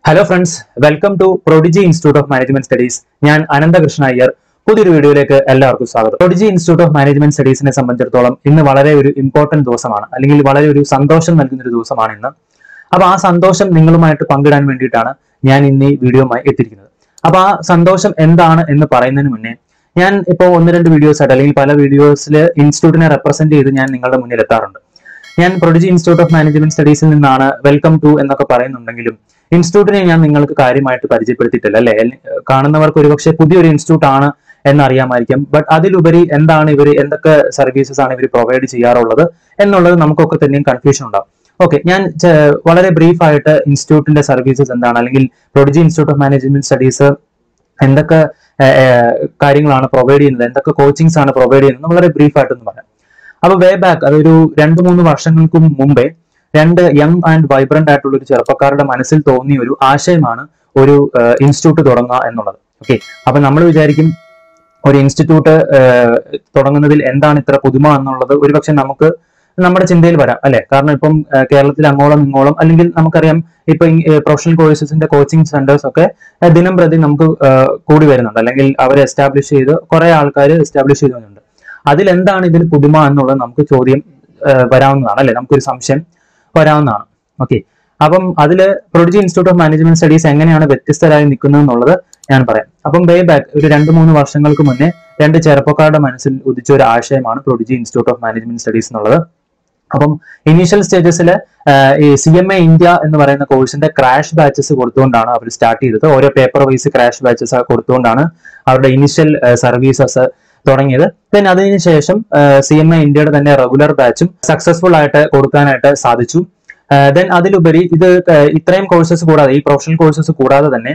hello friends welcome to Prodigy Institute of Management Studies ഞാൻ അനന്തകൃഷ്ണ അയ്യർ പുതിയൊരു വീഡിയോയിലേക്ക് എല്ലാവർക്കും സ്വാഗതം പ്രൊഡിജി ഇൻസ്റ്റിറ്റ്യൂട്ട് ഓഫ് മാനേജ്മെന്റ് സ്റ്റഡീസിനെ സംബന്ധിച്ചിടത്തോളം ഇന്ന് വളരെ ഒരു ഇമ്പോർട്ടന്റ് ദിവസമാണ് അല്ലെങ്കിൽ വളരെ ഒരു സന്തോഷം നൽകുന്ന ഒരു ദിവസമാണ് ഇന്ന് അപ്പൊ ആ സന്തോഷം നിങ്ങളുമായിട്ട് പങ്കിടാൻ വേണ്ടിയിട്ടാണ് ഞാൻ ഇന്ന് ഈ വീഡിയോയുമായി എത്തിയിരിക്കുന്നത് അപ്പൊ ആ സന്തോഷം എന്താണ് എന്ന് പറയുന്നതിന് മുന്നേ ഞാൻ ഇപ്പോൾ ഒന്ന് രണ്ട് വീഡിയോസ് ആയിട്ട് അല്ലെങ്കിൽ പല വീഡിയോസിൽ ഇൻസ്റ്റിറ്റ്യൂട്ടിനെ റെപ്രസെന്റ് ചെയ്ത് ഞാൻ നിങ്ങളുടെ മുന്നിൽ എത്താറുണ്ട് ഞാൻ പ്രൊഡിജി ഇൻസ്റ്റിറ്റ്യൂട്ട് ഓഫ് മാനേജ്മെന്റ് സ്റ്റഡീസിൽ നിന്നാണ് വെൽക്കം ടു എന്നൊക്കെ പറയുന്നുണ്ടെങ്കിലും ഇൻസ്റ്റിറ്റ്യൂട്ടിനെ ഞാൻ നിങ്ങൾക്ക് കാര്യമായിട്ട് പരിചയപ്പെടുത്തിയിട്ടില്ല അല്ലെ കാണുന്നവർക്ക് ഒരുപക്ഷെ പുതിയൊരു ഇൻസ്റ്റിറ്റ്യൂട്ട് ആണ് എന്നറിയാമായിരിക്കും ബട്ട് അതിലുപരി എന്താണ് ഇവർ എന്തൊക്കെ സർവീസസ് ആണ് ഇവർ പ്രൊവൈഡ് ചെയ്യാറുള്ളത് എന്നുള്ളത് നമുക്കൊക്കെ തന്നെയും കൺഫ്യൂഷൻ ഉണ്ടാവും ഓക്കെ ഞാൻ ചെ- വളരെ ബ്രീഫ് ആയിട്ട് ഇൻസ്റ്റിറ്റ്യൂട്ടിന്റെ സർവീസസ് എന്താണ് അല്ലെങ്കിൽ Prodigy Institute of Management Studies എന്തൊക്കെ ഏർ, ഏർ, കാര്യങ്ങളാണ് പ്രൊവൈഡ് ചെയ്യുന്നത് എന്തൊക്കെ കോച്ചിങ്സ് ആണ് പ്രൊവൈഡ് ചെയ്യുന്നത് വളരെ ബ്രീഫ് ആയിട്ടൊന്ന് പറയാം അപ്പൊ വേ ബാക്ക് അതൊരു രണ്ട് മൂന്ന് വർഷങ്ങൾക്ക് മുമ്പേ രണ്ട് യങ് ആൻഡ് വൈബ്രന്റ് ആയിട്ടുള്ള ഒരു ചെറുപ്പക്കാരുടെ മനസ്സിൽ തോന്നിയ ഒരു ആശയമാണ് ഒരു ഇൻസ്റ്റിറ്റ്യൂട്ട് തുടങ്ങുക എന്നുള്ളത് ഓക്കെ അപ്പൊ നമ്മൾ വിചാരിക്കും ഒരു ഇൻസ്റ്റിറ്റ്യൂട്ട് തുടങ്ങുന്നതിൽ എന്താണ് ഇത്ര പുതുമ എന്നുള്ളത് ഒരുപക്ഷെ നമുക്ക് നമ്മുടെ ചിന്തയിൽ വരാം അല്ലെ കാരണം ഇപ്പം ഏർ, കേരളത്തിൽ അങ്ങോളം ഇങ്ങോളം അല്ലെങ്കിൽ നമുക്കറിയാം ഇപ്പൊ പ്രൊഫഷണൽ കോഴ്സസിന്റെ കോച്ചിങ് സെന്റേഴ്സ് ഒക്കെ ഏർ, ദിനം പ്രതി നമുക്ക് ഏർ, കൂടി വരുന്നുണ്ട് അല്ലെങ്കിൽ അവർ എസ്റ്റാബ്ലിഷ് ചെയ്ത് കുറെ ആൾക്കാർ എസ്റ്റാബ്ലിഷ് ചെയ്ത് വരുന്നുണ്ട് അതിൽ എന്താണ് ഇതിൽ പുതുമ എന്നുള്ളത് നമുക്ക് ചോദ്യം ഏർ, വരാവുന്നതാണ് അല്ലെ നമുക്കൊരു സംശയം വരാവുന്നതാണ് ഓക്കെ അപ്പം അതിൽ Prodigy Institute of Management Studies എങ്ങനെയാണ് വ്യത്യസ്തരായി നിൽക്കുന്നത് എന്നുള്ളത് ഞാൻ പറയാം അപ്പം വേ ബാക്ക് ഒരു രണ്ട് മൂന്ന് വർഷങ്ങൾക്ക് മുന്നേ രണ്ട് ചെറുപ്പക്കാരുടെ മനസ്സിൽ ഉദിച്ച ഒരു ആശയമാണ് Prodigy Institute of Management Studies എന്നുള്ളത് അപ്പം ഇനീഷ്യൽ സ്റ്റേജസിൽ ഈ സി എം എ ഇന്ത്യ എന്ന് പറയുന്ന കോഴ്സിന്റെ ക്രാഷ് ബാച്ചസ് കൊടുത്തുകൊണ്ടാണ് അവർ സ്റ്റാർട്ട് ചെയ്തത് ഓരോ പേപ്പർ വൈസ് ക്രാഷ് ബാച്ചസ് കൊടുത്തുകൊണ്ടാണ് അവരുടെ ഇനിഷ്യൽ സർവീസസ് തുടങ്ങിയത് ദെൻ അതിനുശേഷം സി എം എ ഇന്ത്യയുടെ തന്നെ റെഗുലർ ബാച്ചും സക്സസ്ഫുൾ ആയിട്ട് കൊടുക്കാനായിട്ട് സാധിച്ചു ദെൻ അതിലുപരി ഇത് ഏഹ്, ഇത്രയും കോഴ്സസ് കൂടാതെ ഈ പ്രൊഫഷണൽ കോഴ്സസ് കൂടാതെ തന്നെ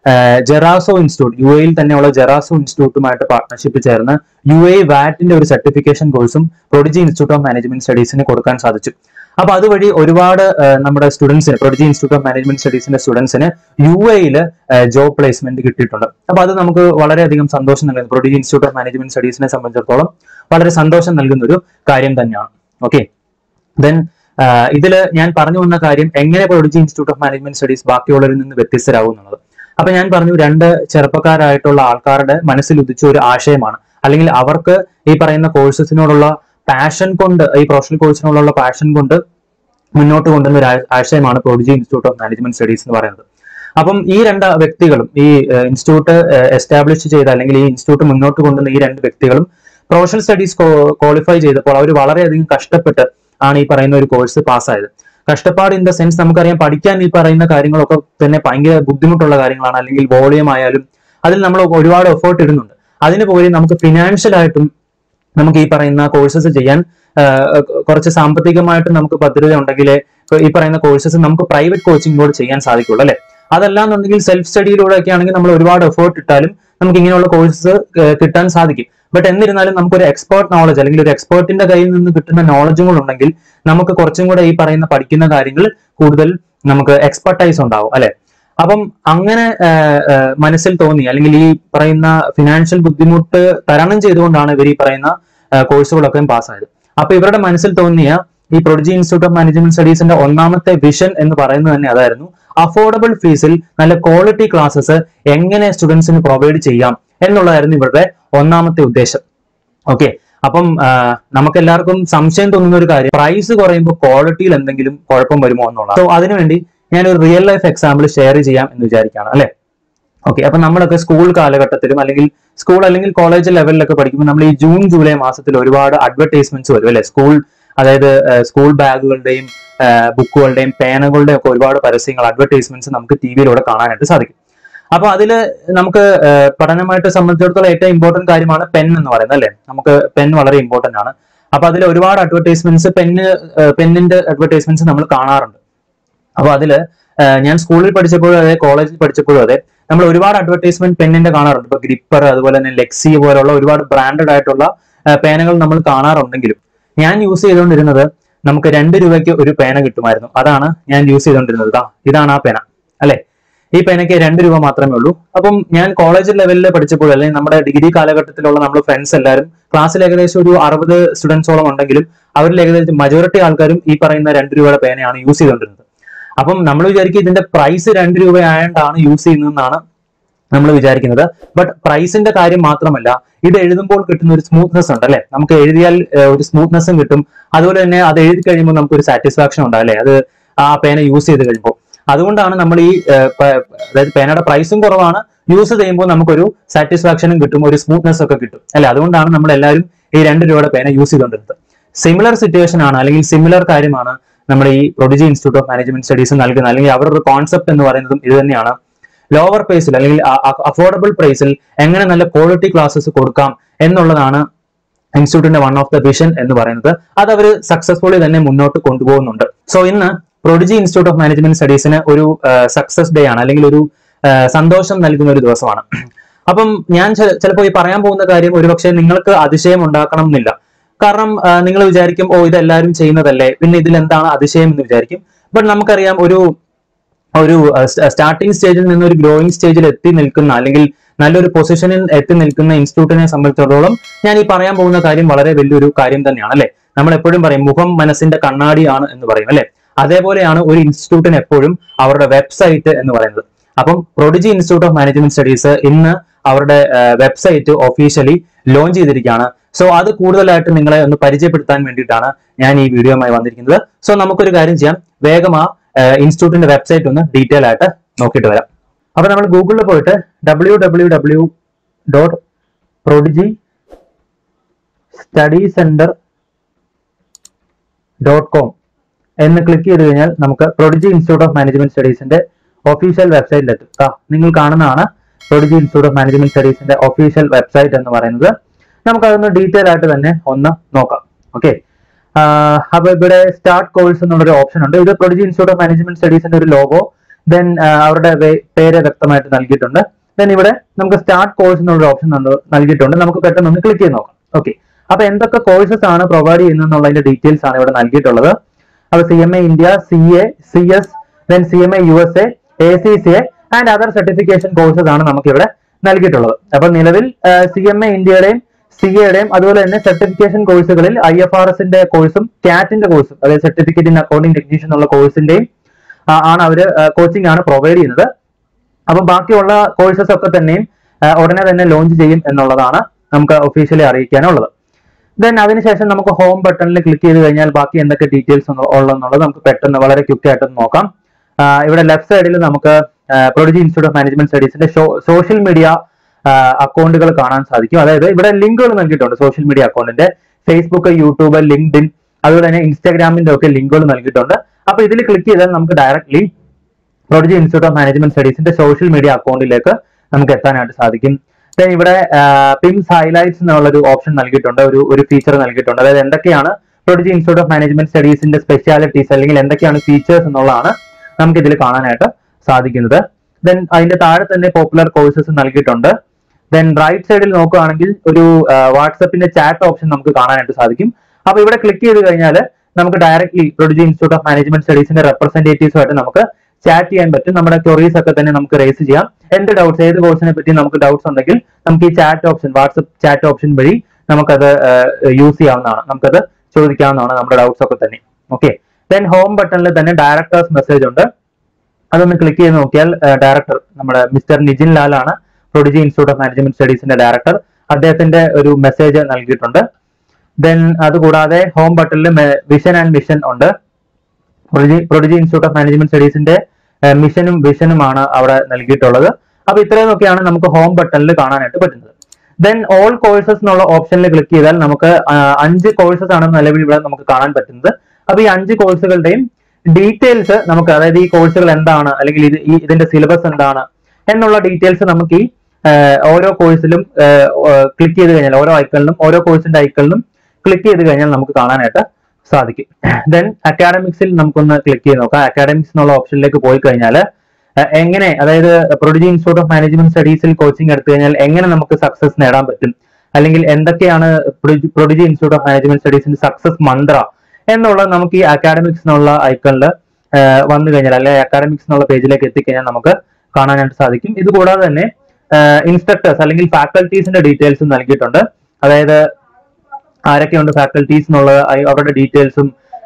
ജെറാസോ ഇൻസ്റ്റിറ്റ്യൂട്ട് യു എയിൽ തന്നെയുള്ള ജെറാസോ ഇൻസ്റ്റിറ്റ്യൂട്ടുമായിട്ട് പാർട്ണർഷിപ്പ് ചേർന്ന് യു എ വാറ്റിന്റെ ഒരു സർട്ടിഫിക്കേഷൻ കോഴ്സും പ്രൊഡിജി ഇൻസ്റ്റിറ്റ്യൂട്ട് ഓഫ് മാനേജ്മെന്റ് സ്റ്റഡീസിന് കൊടുക്കാൻ സാധിച്ചു അപ്പൊ അതുവഴി ഒരുപാട് ഏഹ്, നമ്മുടെ സ്റ്റുഡൻസിന് പ്രൊഡിജി ഇൻസ്റ്റിറ്റ്യൂട്ട് ഓഫ് മാനേജ്മെന്റ് സ്റ്റഡീസിന്റെ സ്റ്റുഡൻസിന് യു എയിൽ ജോബ് പ്ലേസ്മെന്റ് കിട്ടിയിട്ടുണ്ട് അപ്പൊ അത് നമുക്ക് വളരെയധികം സന്തോഷം നൽകുന്നു പ്രൊഡിജി ഇൻസ്റ്റിറ്റ്യൂട്ട് ഓഫ് മാനേജ്മെന്റ് സ്റ്റഡീസിനെ സംബന്ധിച്ചിടത്തോളം വളരെ സന്തോഷം നൽകുന്ന ഒരു കാര്യം തന്നെയാണ് ഓക്കെ ദെൻ ഇതിൽ ഞാൻ പറഞ്ഞു വന്ന കാര്യം എങ്ങനെ Prodigy Institute of Management Studies ബാക്കിയുള്ളവരിൽ നിന്ന് വ്യത്യസ്തരാകും എന്നുള്ളത് അപ്പൊ ഞാൻ പറഞ്ഞു രണ്ട് ചെറുപ്പക്കാരായിട്ടുള്ള ആൾക്കാരുടെ മനസ്സിൽ ഉദിച്ച ഒരു ആശയമാണ് അല്ലെങ്കിൽ അവർക്ക് ഈ പറയുന്ന കോഴ്സസിനോടുള്ള പാഷൻ കൊണ്ട് ഈ പ്രൊഫഷണൽ കോഴ്സിനോടുള്ള പാഷൻ കൊണ്ട് മുന്നോട്ട് കൊണ്ടുവന്ന ഒരു ആ- ആശയമാണ് Prodigy Institute of Management Studies എന്ന് പറയുന്നത് അപ്പം ഈ രണ്ട് വ്യക്തികളും ഈ ഇൻസ്റ്റിറ്റ്യൂട്ട് എസ്റ്റാബ്ലിഷ് ചെയ്ത അല്ലെങ്കിൽ ഈ ഇൻസ്റ്റിറ്റ്യൂട്ട് മുന്നോട്ട് കൊണ്ടുവന്ന ഈ രണ്ട് വ്യക്തികളും പ്രൊഫഷണൽ സ്റ്റഡീസ് ക്വാളിഫൈ ചെയ്തപ്പോൾ അവർ വളരെയധികം കഷ്ടപ്പെട്ട് ആണ് ഈ പറയുന്ന ഒരു കോഴ്സ് പാസ്സായത് കഷ്ടപ്പാട് ഇൻ ദ സെൻസ് നമുക്കറിയാം പഠിക്കാൻ ഈ പറയുന്ന കാര്യങ്ങളൊക്കെ തന്നെ ഭയങ്കര ബുദ്ധിമുട്ടുള്ള കാര്യങ്ങളാണ് അല്ലെങ്കിൽ വോളിയം ആയാലും അതിൽ നമ്മൾ ഒരുപാട് എഫേർട്ട് ഇടുന്നുണ്ട് അതിന് പോലെ നമുക്ക് ഫിനാൻഷ്യൽ ആയിട്ടും നമുക്ക് ഈ പറയുന്ന കോഴ്സസ് ചെയ്യാൻ ആ, കുറച്ച് സാമ്പത്തികമായിട്ട് നമുക്ക് ഭദ്രത ഉണ്ടെങ്കിൽ ഈ പറയുന്ന കോഴ്സസ് നമുക്ക് പ്രൈവറ്റ് കോച്ചിങ്ങിലൂടെ ചെയ്യാൻ സാധിക്കുള്ളൂ അല്ലെ അതല്ലാന്നുണ്ടെങ്കിൽ സെൽഫ് സ്റ്റഡിയിലൂടെ ഒക്കെ ആണെങ്കിൽ നമ്മൾ ഒരുപാട് എഫേർട്ട് ഇട്ടാലും നമുക്ക് ഇങ്ങനെയുള്ള കോഴ്സസ് കിട്ടാൻ സാധിക്കും ബട്ട് എന്നിരുന്നാലും നമുക്കൊരു എക്സ്പേർട്ട് നോളജ് അല്ലെങ്കിൽ ഒരു എക്സ്പേർട്ടിന്റെ കയ്യിൽ നിന്ന് കിട്ടുന്ന നോളജും കൂടെ ഉണ്ടെങ്കിൽ നമുക്ക് കുറച്ചും കൂടെ ഈ പറയുന്ന പഠിക്കുന്ന കാര്യങ്ങൾ കൂടുതൽ നമുക്ക് എക്സ്പെർട്ടൈസ് ഉണ്ടാവും അല്ലെ അപ്പം അങ്ങനെ ആ, ആ, മനസ്സിൽ തോന്നി അല്ലെങ്കിൽ ഈ പറയുന്ന ഫിനാൻഷ്യൽ ബുദ്ധിമുട്ട് തരണം ചെയ്തുകൊണ്ടാണ് ഇവർ ഈ പറയുന്ന ആ, കോഴ്സുകളൊക്കെ പാസ്സായത് അപ്പൊ ഇവരുടെ മനസ്സിൽ തോന്നിയ ഈ പ്രൊഡിജി ഇൻസ്റ്റിറ്റ്യൂട്ട് ഓഫ് മാനേജ്മെന്റ് സ്റ്റഡീസിന്റെ ഒന്നാമത്തെ വിഷൻ എന്ന് പറയുന്നത് തന്നെ അതായിരുന്നു അഫോർഡബിൾ ഫീസിൽ നല്ല ക്വാളിറ്റി ക്ലാസ്സസ് എങ്ങനെ സ്റ്റുഡൻസിന് പ്രൊവൈഡ് ചെയ്യാം എന്നുള്ളതായിരുന്നു ഇവരുടെ ഒന്നാമത്തെ ഉദ്ദേശം ഓക്കെ അപ്പം നമുക്ക് എല്ലാവർക്കും സംശയം തോന്നുന്ന ഒരു കാര്യം പ്രൈസ് കുറയുമ്പോൾ ക്വാളിറ്റിയിൽ എന്തെങ്കിലും കുഴപ്പം വരുമോ എന്നുള്ളത് സോ അതിനുവേണ്ടി ഞാൻ ഒരു റിയൽ ലൈഫ് എക്സാമ്പിൾ ഷെയർ ചെയ്യാം എന്ന് വിചാരിക്കുകയാണ് അല്ലെ ഓക്കെ അപ്പൊ നമ്മളൊക്കെ സ്കൂൾ കാലഘട്ടത്തിലും അല്ലെങ്കിൽ സ്കൂൾ അല്ലെങ്കിൽ കോളേജ് ലെവലിലൊക്കെ പഠിക്കുമ്പോൾ നമ്മൾ ഈ ജൂൺ ജൂലൈ മാസത്തിൽ ഒരുപാട് അഡ്വർടൈസ്മെന്റ്സ് വരും അല്ലെ സ്കൂൾ അതായത് സ്കൂൾ ബാഗുകളുടെയും ബുക്കുകളുടെയും പേനകളുടെയും ഒക്കെ ഒരുപാട് പരസ്യങ്ങൾ അഡ്വർടൈസ്മെന്റ്സ് നമുക്ക് ടി വിയിലൂടെ കാണാനായിട്ട് സാധിക്കും അപ്പൊ അതില് നമുക്ക് ഏഹ്, പഠനമായിട്ട് സംബന്ധിച്ചിടത്തോളം ഏറ്റവും ഇമ്പോർട്ടന്റ് കാര്യമാണ് പെൻ എന്ന് പറയുന്നത് അല്ലെ നമുക്ക് പെൻ വളരെ ഇമ്പോർട്ടന്റ് ആണ് അപ്പൊ അതിൽ ഒരുപാട് അഡ്വർടൈസ്മെന്റ്സ് പെന്ന് പെന്നിന്റെ അഡ്വർടൈസ്മെന്റ്സ് നമ്മൾ കാണാറുണ്ട് അപ്പൊ അതില് ഏഹ്, ഞാൻ സ്കൂളിൽ പഠിച്ചപ്പോഴും അതെ കോളേജിൽ പഠിച്ചപ്പോഴും അതെ നമ്മൾ ഒരുപാട് അഡ്വർടൈസ്മെന്റ് പെന്നിന്റെ കാണാറുണ്ട് ഇപ്പൊ ഗ്രിപ്പർ അതുപോലെ തന്നെ ലെക്സി പോലുള്ള ഒരുപാട് ബ്രാൻഡഡ് ആയിട്ടുള്ള ഏഹ്, പേനകൾ നമ്മൾ കാണാറുണ്ടെങ്കിലും ഞാൻ യൂസ് ചെയ്തുകൊണ്ടിരുന്നത് നമുക്ക് രണ്ട് രൂപയ്ക്ക് ഒരു പേന കിട്ടുമായിരുന്നു അതാണ് ഞാൻ യൂസ് ചെയ്തുകൊണ്ടിരുന്നത് ദാ ഇതാണ് ആ പേന അല്ലെ ഈ പേനയ്ക്ക് രണ്ട് രൂപ മാത്രമേ ഉള്ളൂ അപ്പം ഞാൻ കോളേജ് ലെവലിൽ പഠിച്ചപ്പോൾ അല്ലെങ്കിൽ നമ്മുടെ ഡിഗ്രി കാലഘട്ടത്തിലുള്ള നമ്മുടെ ഫ്രണ്ട്സ് എല്ലാവരും ക്ലാസ്സിൽ ഏകദേശം ഒരു അറുപത് സ്റ്റുഡൻസോളം ഉണ്ടെങ്കിലും അവരിൽ ഏകദേശം മജോറിറ്റി ആൾക്കാരും ഈ പറയുന്ന രണ്ട് രൂപയുടെ പേനയാണ് യൂസ് ചെയ്തുകൊണ്ടിരുന്നത് അപ്പം നമ്മൾ വിചാരിക്കും ഇതിന്റെ പ്രൈസ് രണ്ട് രൂപ ആയതുകൊണ്ടാണ് യൂസ് ചെയ്യുന്നതെന്നാണ് നമ്മൾ വിചാരിക്കുന്നത് ബട്ട് പ്രൈസിന്റെ കാര്യം മാത്രമല്ല ഇത് എഴുതുമ്പോൾ കിട്ടുന്ന ഒരു സ്മൂത്ത്നെസ് ഉണ്ട് അല്ലെ നമുക്ക് എഴുതിയാൽ ഏഹ്, ഒരു സ്മൂത്ത്നെസ്സും കിട്ടും അതുപോലെ തന്നെ അത് എഴുതി കഴിയുമ്പോൾ നമുക്ക് ഒരു സാറ്റിസ്ഫാക്ഷൻ ഉണ്ടാവും അല്ലെ അത് ആ പേന യൂസ് ചെയ്ത് കഴിയുമ്പോൾ അതുകൊണ്ടാണ് നമ്മൾ ഈ ഏഹ്, പ- അതായത് പേനയുടെ പ്രൈസും കുറവാണ് യൂസ് ചെയ്യുമ്പോൾ നമുക്കൊരു സാറ്റിസ്ഫാക്ഷനും കിട്ടും ഒരു സ്മൂത്ത്നെസ് ഒക്കെ കിട്ടും അല്ലെ അതുകൊണ്ടാണ് നമ്മൾ എല്ലാവരും ഈ രണ്ട് രൂപയുടെ പേന യൂസ് ചെയ്തുകൊണ്ടിരുന്നത് സിമിലർ സിറ്റുവേഷൻ ആണ് അല്ലെങ്കിൽ സിമിലർ കാര്യമാണ് നമ്മുടെ ഈ Prodigy Institute of Management Studies നൽകുന്നത് അല്ലെങ്കിൽ അവരുടെ ഒരു കോൺസെപ്റ്റ് എന്ന് പറയുന്നതും ഇത് തന്നെയാണ് ലോവർ പ്രൈസിൽ അല്ലെങ്കിൽ അഫോർഡബിൾ പ്രൈസിൽ എങ്ങനെ നല്ല ക്വാളിറ്റി ക്ലാസ്സസ് കൊടുക്കാം എന്നുള്ളതാണ് ഇൻസ്റ്റിറ്റ്യൂട്ടിന്റെ വൺ ഓഫ് ദ വിഷൻ എന്ന് പറയുന്നത് അത് അവർ സക്സസ്ഫുള്ളി തന്നെ മുന്നോട്ട് കൊണ്ടുപോകുന്നുണ്ട് സോ ഇന്ന് പ്രൊഡിജി ഇൻസ്റ്റിറ്റ്യൂട്ട് ഓഫ് മാനേജ്മെന്റ് സ്റ്റഡീസിന് ഒരു സക്സസ് ഡേ ആണ് അല്ലെങ്കിൽ ഒരു ആ, സന്തോഷം നൽകുന്ന ഒരു ദിവസമാണ് അപ്പം ഞാൻ ചിലപ്പോൾ ഈ പറയാൻ പോകുന്ന കാര്യം ഒരുപക്ഷെ നിങ്ങൾക്ക് അതിശയം ഉണ്ടാക്കണം എന്നില്ല കാരണം നിങ്ങൾ വിചാരിക്കും ഓ ഇതെല്ലാവരും ചെയ്യുന്നതല്ലേ പിന്നെ ഇതിൽ എന്താണ് അതിശയം എന്ന് വിചാരിക്കും ബട്ട് നമുക്കറിയാം ഒരു ഒരു സ്റ്റാർട്ടിംഗ് സ്റ്റേജിൽ നിന്ന് ഒരു ഗ്രോയിങ് സ്റ്റേജിൽ എത്തി നിൽക്കുന്ന അല്ലെങ്കിൽ നല്ലൊരു പൊസിഷനിൽ എത്തി നിൽക്കുന്ന ഇൻസ്റ്റിറ്റ്യൂട്ടിനെ സംബന്ധിച്ചിടത്തോളം ഞാൻ ഈ പറയാൻ പോകുന്ന കാര്യം വളരെ വലിയൊരു കാര്യം തന്നെയാണ് അല്ലെ നമ്മൾ എപ്പോഴും പറയും മുഖം മനസ്സിന്റെ കണ്ണാടിയാണ് എന്ന് പറയും അല്ലെ അതേപോലെയാണ് ഒരു ഇൻസ്റ്റിറ്റ്യൂട്ടിന് എപ്പോഴും അവരുടെ വെബ്സൈറ്റ് എന്ന് പറയുന്നത് അപ്പം Prodigy Institute of Management Studies ഇന്ന് അവരുടെ വെബ്സൈറ്റ് ഒഫീഷ്യലി ലോഞ്ച് ചെയ്തിരിക്കുകയാണ് സോ അത് കൂടുതലായിട്ട് നിങ്ങളെ ഒന്ന് പരിചയപ്പെടുത്താൻ വേണ്ടിയിട്ടാണ് ഞാൻ ഈ വീഡിയോയുമായി വന്നിരിക്കുന്നത് സോ നമുക്കൊരു കാര്യം ചെയ്യാം വേഗം ആ ഇൻസ്റ്റിറ്റ്യൂട്ടിന്റെ വെബ്സൈറ്റ് ഒന്ന് ഡീറ്റെയിൽ ആയിട്ട് നോക്കിയിട്ട് വരാം അപ്പൊ നമ്മൾ ഗൂഗിളിൽ പോയിട്ട് W W W dot Prodigy study centre dot com എന്ന് ക്ലിക്ക് ചെയ്ത് കഴിഞ്ഞാൽ നമുക്ക് പ്രൊഡിജി ഇൻസ്റ്റിറ്റ്യൂട്ട് ഓഫ് മാനേജ്മെന്റ് സ്റ്റഡീസിന്റെ ഒഫീഷ്യൽ വെബ്സൈറ്റിലെത്തും ആ നിങ്ങൾ കാണുന്നതാണ് പ്രൊഡിജി ഇൻസ്റ്റിറ്റ്യൂട്ട് ഓഫ് മാനേജ്മെന്റ് സ്റ്റഡീസിന്റെ ഒഫീഷ്യൽ വെബ്സൈറ്റ് എന്ന് പറയുന്നത് നമുക്കതൊന്ന് ഡീറ്റെയിൽ ആയിട്ട് തന്നെ ഒന്ന് നോക്കാം ഓക്കെ അപ്പൊ ഇവിടെ സ്റ്റാർട്ട് കോഴ്സ് എന്നുള്ളൊരു ഓപ്ഷൻ ഉണ്ട് ഇത് പ്രൊഡിജി ഇൻസ്റ്റിറ്റ്യൂട്ട് ഓഫ് മാനേജ്മെന്റ് സ്റ്റഡീസിന്റെ ഒരു ലോഗോ ദെൻ അവരുടെ വേ- പേര് വ്യക്തമായിട്ട് നൽകിയിട്ടുണ്ട് ദെൻ ഇവിടെ നമുക്ക് സ്റ്റാർട്ട് കോഴ്സ് എന്നുള്ള ഓപ്ഷൻ നൽകിയിട്ടുണ്ട് നമുക്ക് പെട്ടെന്ന് ഒന്ന് ക്ലിക്ക് ചെയ്ത് നോക്കാം ഓക്കെ അപ്പൊ എന്തൊക്കെ കോഴ്സസ് ആണ് പ്രൊവൈഡ് ചെയ്യുന്നത് എന്നുള്ളതിന്റെ ഡീറ്റെയിൽസ് ആണ് ഇവിടെ നൽകിയിട്ടുള്ളത് അപ്പൊ C M A India C A C S then C M A U S A A C C A and other certification courses ആണ് നമുക്ക് ഇവിടെ നൽകിയിട്ടുള്ളത് അപ്പൊ നിലവിൽ സി എം എ ഇന്ത്യയുടെയും സി എയുടെയും അതുപോലെ തന്നെ സർട്ടിഫിക്കേഷൻ കോഴ്സുകളിൽ ഐ എഫ് ആർ എസിന്റെ കോഴ്സും കാറ്റിന്റെ കോഴ്സും അതായത് സർട്ടിഫിക്കറ്റ് ഇൻ അക്കൗണ്ടിംഗ് ടെക്നീഷ്യൻ എന്നുള്ള കോഴ്സിന്റെയും ആ, ആണ് അവര് കോച്ചിങ് ആണ് പ്രൊവൈഡ് ചെയ്യുന്നത് അപ്പൊ ബാക്കിയുള്ള കോഴ്സസ് ഒക്കെ തന്നെയും ആ, ഉടനെ തന്നെ ലോഞ്ച് ചെയ്യും എന്നുള്ളതാണ് നമുക്ക് ഒഫീഷ്യലി അറിയിക്കാനുള്ളത് ദെൻ അതിനുശേഷം നമുക്ക് ഹോം ബട്ടണിൽ ക്ലിക്ക് ചെയ്ത് കഴിഞ്ഞാൽ ബാക്കി എന്തൊക്കെ ഡീറ്റെയിൽസ് ഉള്ളതെന്നുള്ളത് നമുക്ക് പെട്ടെന്ന് വളരെ ക്വിക്ക് ആയിട്ട് ഒന്ന് നോക്കാം ആ, ഇവിടെ ലെഫ്റ്റ് സൈഡിൽ നമുക്ക് പ്രൊഡിജി ഇൻസ്റ്റിറ്റ്യൂട്ട് ഓഫ് മാനേജ്മെന്റ് സ്റ്റഡീസിന്റെ സോഷ്യൽ മീഡിയ അക്കൗണ്ടുകൾ കാണാൻ സാധിക്കും അതായത് ഇവിടെ ലിങ്കുകൾ നൽകിയിട്ടുണ്ട് സോഷ്യൽ മീഡിയ അക്കൗണ്ടിന്റെ ഫേസ്ബുക്ക് യൂട്യൂബ് ലിങ്ക്ഡിൻ അതുപോലെ തന്നെ ഇൻസ്റ്റാഗ്രാമിന്റെ ഒക്കെ ലിങ്കുകൾ നൽകിയിട്ടുണ്ട് അപ്പൊ ഇതിൽ ക്ലിക്ക് ചെയ്താൽ നമുക്ക് directly Prodigy Institute of Management സ്റ്റഡീസിന്റെ സോഷ്യൽ മീഡിയ അക്കൗണ്ടിലേക്ക് നമുക്ക് എത്താനായിട്ട് സാധിക്കും Then ഇവിടെ പിംസ് ഹൈലൈറ്റ്സ് എന്നുള്ളൊരു ഓപ്ഷൻ നൽകിയിട്ടുണ്ട് ഒരു ഒരു ഫീച്ചർ നൽകിയിട്ടുണ്ട് അതായത് എന്തൊക്കെയാണ് പ്രൊഡിജി ഇൻസ്റ്റിറ്റ്യൂട്ട് ഓഫ് മാനേജ്മെന്റ് സ്റ്റഡീസിന്റെ സ്പെഷ്യാലിറ്റീസ് അല്ലെങ്കിൽ എന്തൊക്കെയാണ് ഫീച്ചേഴ്സ് എന്നുള്ളതാണ് നമുക്ക് ഇതിൽ കാണാനായിട്ട് സാധിക്കുന്നത് ദെൻ അതിന്റെ താഴെ തന്നെ പോപ്പുലർ കോഴ്സസ് നൽകിയിട്ടുണ്ട് ദെൻ റൈറ്റ് സൈഡിൽ നോക്കുകയാണെങ്കിൽ ഒരു വാട്സപ്പിന്റെ ചാറ്റ് ഓപ്ഷൻ നമുക്ക് കാണാനായിട്ട് സാധിക്കും അപ്പൊ ഇവിടെ ക്ലിക്ക് ചെയ്ത് കഴിഞ്ഞാൽ നമുക്ക് directly Prodigy Institute of Management സ്റ്റഡീസിന്റെ റെപ്രസെന്റേറ്റീവ്സുമായിട്ട് നമുക്ക് ചാറ്റ് ചെയ്യാൻ പറ്റും നമ്മുടെ ക്വറീസ് ഒക്കെ തന്നെ നമുക്ക് റേസ് ചെയ്യാം എന്ത് ഡൗട്ട്സ് ഏത് കോഴ്സിനെ പറ്റി നമുക്ക് ഡൗട്ട്സ് ഉണ്ടെങ്കിൽ നമുക്ക് ഈ chat option WhatsApp chat option വഴി നമുക്കത് യൂസ് ചെയ്യാവുന്നതാണ് നമുക്കത് ചോദിക്കാവുന്നതാണ് നമ്മുടെ ഡൗട്ട്സ് ഒക്കെ തന്നെ ഓക്കെ ദെൻ ഹോം ബട്ടണിൽ തന്നെ ഡയറക്ടേഴ്സ് മെസ്സേജ് ഉണ്ട് അതൊന്ന് ക്ലിക്ക് ചെയ്ത് നോക്കിയാൽ ഡയറക്ടർ നമ്മുടെ മിസ്റ്റർ നിജിൻ ലാൽ ആണ് പ്രൊഡിജി ഇൻസ്റ്റിറ്റ്യൂട്ട് ഓഫ് മാനേജ്മെന്റ് സ്റ്റഡീസിന്റെ ഡയറക്ടർ അദ്ദേഹത്തിന്റെ ഒരു മെസ്സേജ് നൽകിയിട്ടുണ്ട് ദെൻ അതുകൂടാതെ ഹോം ബട്ടണിൽ വിഷൻ ആൻഡ് മിഷൻ ഉണ്ട് Prodigy Prodigy Institute of Management സ്റ്റഡീസിന്റെ മിഷനും വിഷനുമാണ് അവിടെ നൽകിയിട്ടുള്ളത് അപ്പൊ ഇത്രയൊക്കെയാണ് നമുക്ക് ഹോം ബട്ടണിൽ കാണാനായിട്ട് പറ്റുന്നത് ദെൻ ഓൾ കോഴ്സസ് എന്നുള്ള ഓപ്ഷനിൽ ക്ലിക്ക് ചെയ്താൽ നമുക്ക് ആ, അഞ്ച് കോഴ്സസ് ആണ് നിലവിൽ ഇവിടെ നമുക്ക് കാണാൻ പറ്റുന്നത് അപ്പൊ ഈ അഞ്ച് കോഴ്സുകളുടെയും ഡീറ്റെയിൽസ് നമുക്ക് അതായത് ഈ കോഴ്സുകൾ എന്താണ് അല്ലെങ്കിൽ ഇത് ഈ ഇതിന്റെ സിലബസ് എന്താണ് എന്നുള്ള ഡീറ്റെയിൽസ് നമുക്ക് ഈ ആ, ഓരോ കോഴ്സിലും ക്ലിക്ക് ചെയ്ത് കഴിഞ്ഞാൽ ഓരോ ഐക്കണിലും ഓരോ കോഴ്സിന്റെ ഐക്കണിലും ക്ലിക്ക് ചെയ്ത് കഴിഞ്ഞാൽ നമുക്ക് കാണാനായിട്ട് സാധിക്കും ദെൻ അക്കാഡമിക്സിൽ നമുക്കൊന്ന് ക്ലിക്ക് ചെയ്ത് നോക്കാം അക്കാഡമിക്സ് എന്നുള്ള ഓപ്ഷനിലേക്ക് പോയി കഴിഞ്ഞാൽ എങ്ങനെ അതായത് പ്രൊഡിജി ഇൻസ്റ്റിറ്റ്യൂട്ട് ഓഫ് മാനേജ്മെന്റ് സ്റ്റഡീസിൽ കോച്ചിങ് എടുത്തു കഴിഞ്ഞാൽ എങ്ങനെ നമുക്ക് സക്സസ് നേടാൻ പറ്റും അല്ലെങ്കിൽ എന്തൊക്കെയാണ് പ്രൊഡിജി ഇൻസ്റ്റിറ്റ്യൂട്ട് ഓഫ് മാനേജ്മെന്റ് സ്റ്റഡീസിന്റെ സക്സസ് മന്ത്ര എന്നുള്ളത് നമുക്ക് ഈ അക്കാഡമിക്സ് എന്നുള്ള ഐക്കണിൽ വന്നു കഴിഞ്ഞാൽ അല്ലെങ്കിൽ അക്കാഡമിക്സ് എന്നുള്ള പേജിലേക്ക് എത്തിക്കഴിഞ്ഞാൽ നമുക്ക് കാണാനായിട്ട് സാധിക്കും ഇത് കൂടാതെ തന്നെ ഇൻസ്ട്രക്ടേഴ്സ് അല്ലെങ്കിൽ ഫാക്കൽറ്റീസിന്റെ ഡീറ്റെയിൽസും നൽകിയിട്ടുണ്ട് അതായത് ആരൊക്കെയുണ്ട് ഫാക്കൽറ്റീസ് എന്നുള്ളത് അയ് അവരുടെ ഡീറ്റെയിൽസും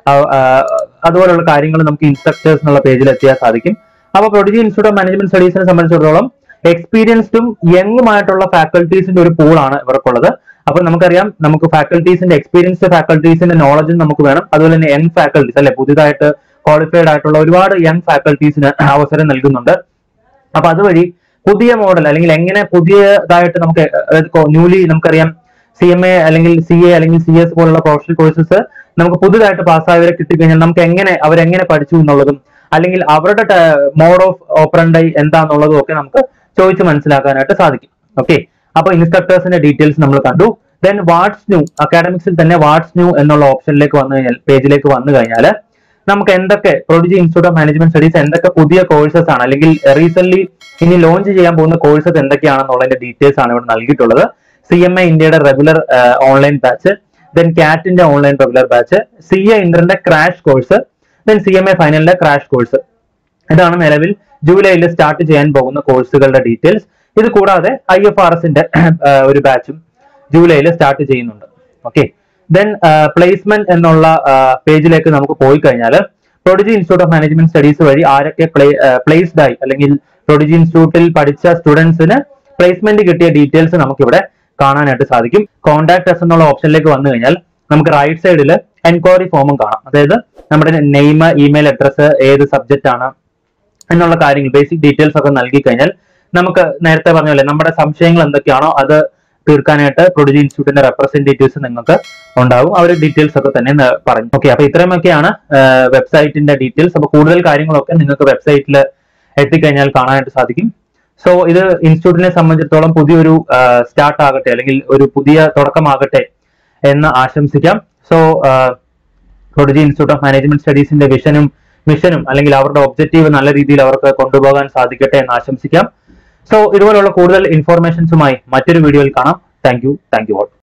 ആ- ആ, അതുപോലുള്ള കാര്യങ്ങൾ നമുക്ക് ഇൻസ്ട്രക്ടേഴ്സ് എന്നുള്ള പേജിൽ എത്തിയാൽ സാധിക്കും അപ്പൊ പ്രൊഡിജി ഇൻസ്റ്റിറ്റ്യൂട്ട് ഓഫ് മാനേജ്മെന്റ് സ്റ്റഡീസിനെ സംബന്ധിച്ചിടത്തോളം എക്സ്പീരിയൻസ്ഡും യങ്ങുമായിട്ടുള്ള ഫാക്കൽറ്റീസിന്റെ ഒരു പൂളാണ് ഇവർക്കുള്ളത് അപ്പൊ നമുക്കറിയാം നമുക്ക് ഫാക്കൽറ്റീസിന്റെ എക്സ്പീരിയൻസ്ഡ് ഫാക്കൽറ്റീസിന്റെ നോളജും നമുക്ക് വേണം അതുപോലെ തന്നെ യങ് ഫാക്കൽറ്റീസ് അല്ലെ പുതിയതായിട്ട് ക്വാളിഫൈഡ് ആയിട്ടുള്ള ഒരുപാട് യങ് ഫാക്കൽറ്റീസിന് അവസരം നൽകുന്നുണ്ട് അപ്പൊ അതുവഴി പുതിയ മോഡൽ അല്ലെങ്കിൽ എങ്ങനെ പുതിയതായിട്ട് നമുക്ക് ന്യൂലി നമുക്കറിയാം സി എം എ അല്ലെങ്കിൽ സി എ അല്ലെങ്കിൽ സി എസ് പോലുള്ള പ്രൊഫഷണൽ കോഴ്സസ് നമുക്ക് പുതുതായിട്ട് പാസ്സായവരെ കിട്ടിക്കഴിഞ്ഞാൽ നമുക്ക് എങ്ങനെ അവരെങ്ങനെ പഠിച്ചു എന്നുള്ളതും അല്ലെങ്കിൽ അവരുടെ മോഡ് ഓഫ് ഓപ്പറൻഡൈ എന്താന്നുള്ളതും ഒക്കെ നമുക്ക് ചോദിച്ച് മനസ്സിലാക്കാനായിട്ട് സാധിക്കും ഓക്കെ അപ്പൊ ഇൻസ്ട്രക്ടേഴ്സിന്റെ ഡീറ്റെയിൽസ് നമ്മൾ കണ്ടു ദെൻ വാട്സ് ന്യൂ അക്കാഡമിക്സിൽ തന്നെ വാട്സ് ന്യൂ എന്നുള്ള ഓപ്ഷനിലേക്ക് വന്നു കഴിഞ്ഞാൽ പേജിലേക്ക് വന്നു കഴിഞ്ഞാൽ നമുക്ക് എന്തൊക്കെ Prodigy Institute of Management Studies എന്തൊക്കെ പുതിയ കോഴ്സസ് ആണ് അല്ലെങ്കിൽ റീസെന്റ് ഇനി ലോഞ്ച് ചെയ്യാൻ പോകുന്ന കോഴ്സസ് എന്തൊക്കെയാണെന്നുള്ളതിന്റെ ഡീറ്റെയിൽസ് ആണ് ഇവിടെ നൽകിയിട്ടുള്ളത് സി എം എ ഇന്ത്യയുടെ റെഗുലർ ഓൺലൈൻ ബാച്ച് ദെൻ കാറ്റിന്റെ online regular batch C A ഇന്ററിന്റെ crash course then C M A ഫൈനലിന്റെ ക്രാഷ് കോഴ്സ് ഇതാണ് നിലവിൽ ജൂലൈയിൽ സ്റ്റാർട്ട് ചെയ്യാൻ പോകുന്ന കോഴ്സുകളുടെ ഡീറ്റെയിൽസ് ഇത് കൂടാതെ ഐ എഫ് ആർ എസിന്റെ ഒരു ബാച്ചും ജൂലൈയിൽ സ്റ്റാർട്ട് ചെയ്യുന്നുണ്ട് ഓക്കെ ദെൻ പ്ലേസ്മെന്റ് എന്നുള്ള പേജിലേക്ക് നമുക്ക് പോയി കഴിഞ്ഞാൽ Prodigy Institute of Management Studies വഴി ആരൊക്കെ പ്ലേസ്ഡ് ആയി അല്ലെങ്കിൽ പ്രൊഡിജി ഇൻസ്റ്റിറ്റ്യൂട്ടിൽ പഠിച്ച സ്റ്റുഡൻസിന് പ്ലേസ്മെന്റ് കിട്ടിയ ഡീറ്റെയിൽസ് നമുക്കിവിടെ കാണാനായിട്ട് സാധിക്കും കോൺടാക്ട് എസ് എന്നുള്ള ഓപ്ഷനിലേക്ക് വന്നു കഴിഞ്ഞാൽ നമുക്ക് റൈറ്റ് സൈഡിൽ എൻക്വയറി ഫോമും കാണാം അതായത് നമ്മുടെ നെയിം ഇമെയിൽ അഡ്രസ്സ് ഏത് സബ്ജക്റ്റ് ആണ് എന്നുള്ള കാര്യങ്ങൾ ബേസിക് ഡീറ്റെയിൽസ് ഒക്കെ നൽകി കഴിഞ്ഞാൽ നമുക്ക് നേരത്തെ പറഞ്ഞ പോലെ നമ്മുടെ സംശയങ്ങൾ എന്തൊക്കെയാണോ അത് തീർക്കാനായിട്ട് പ്രൊഡിജി ഇൻസ്റ്റിറ്റ്യൂട്ടിന്റെ റെപ്രസെന്റേറ്റീവ്സ് നിങ്ങൾക്ക് ഉണ്ടാവും അവർ ഡീറ്റെയിൽസ് ഒക്കെ തന്നെ ന- പറഞ്ഞു ഓക്കെ അപ്പൊ ഇത്രയുമൊക്കെയാണ് വെബ്സൈറ്റിന്റെ ഡീറ്റെയിൽസ് അപ്പൊ കൂടുതൽ കാര്യങ്ങളൊക്കെ നിങ്ങൾക്ക് വെബ്സൈറ്റിൽ എത്തിക്കഴിഞ്ഞാൽ കാണാനായിട്ട് സാധിക്കും സോ ഇത് ഇൻസ്റ്റിറ്റ്യൂട്ടിനെ സംബന്ധിച്ചിടത്തോളം പുതിയൊരു സ്റ്റാർട്ട് ആകട്ടെ അല്ലെങ്കിൽ ഒരു പുതിയ തുടക്കമാകട്ടെ എന്ന് ആശംസിക്കാം so Prodigy Institute of Management സ്റ്റഡീസിന്റെ വിഷനും മിഷനും അല്ലെങ്കിൽ അവരുടെ ഒബ്ജക്റ്റീവ് നല്ല രീതിയിൽ അവർക്ക് കൊണ്ടുപോകാൻ സാധിക്കട്ടെ എന്ന് ആശംസിക്കാം സോ ഇതുപോലുള്ള കൂടുതൽ ഇൻഫോർമേഷൻസുമായി മറ്റൊരു വീഡിയോയിൽ കാണാം thank you thank you all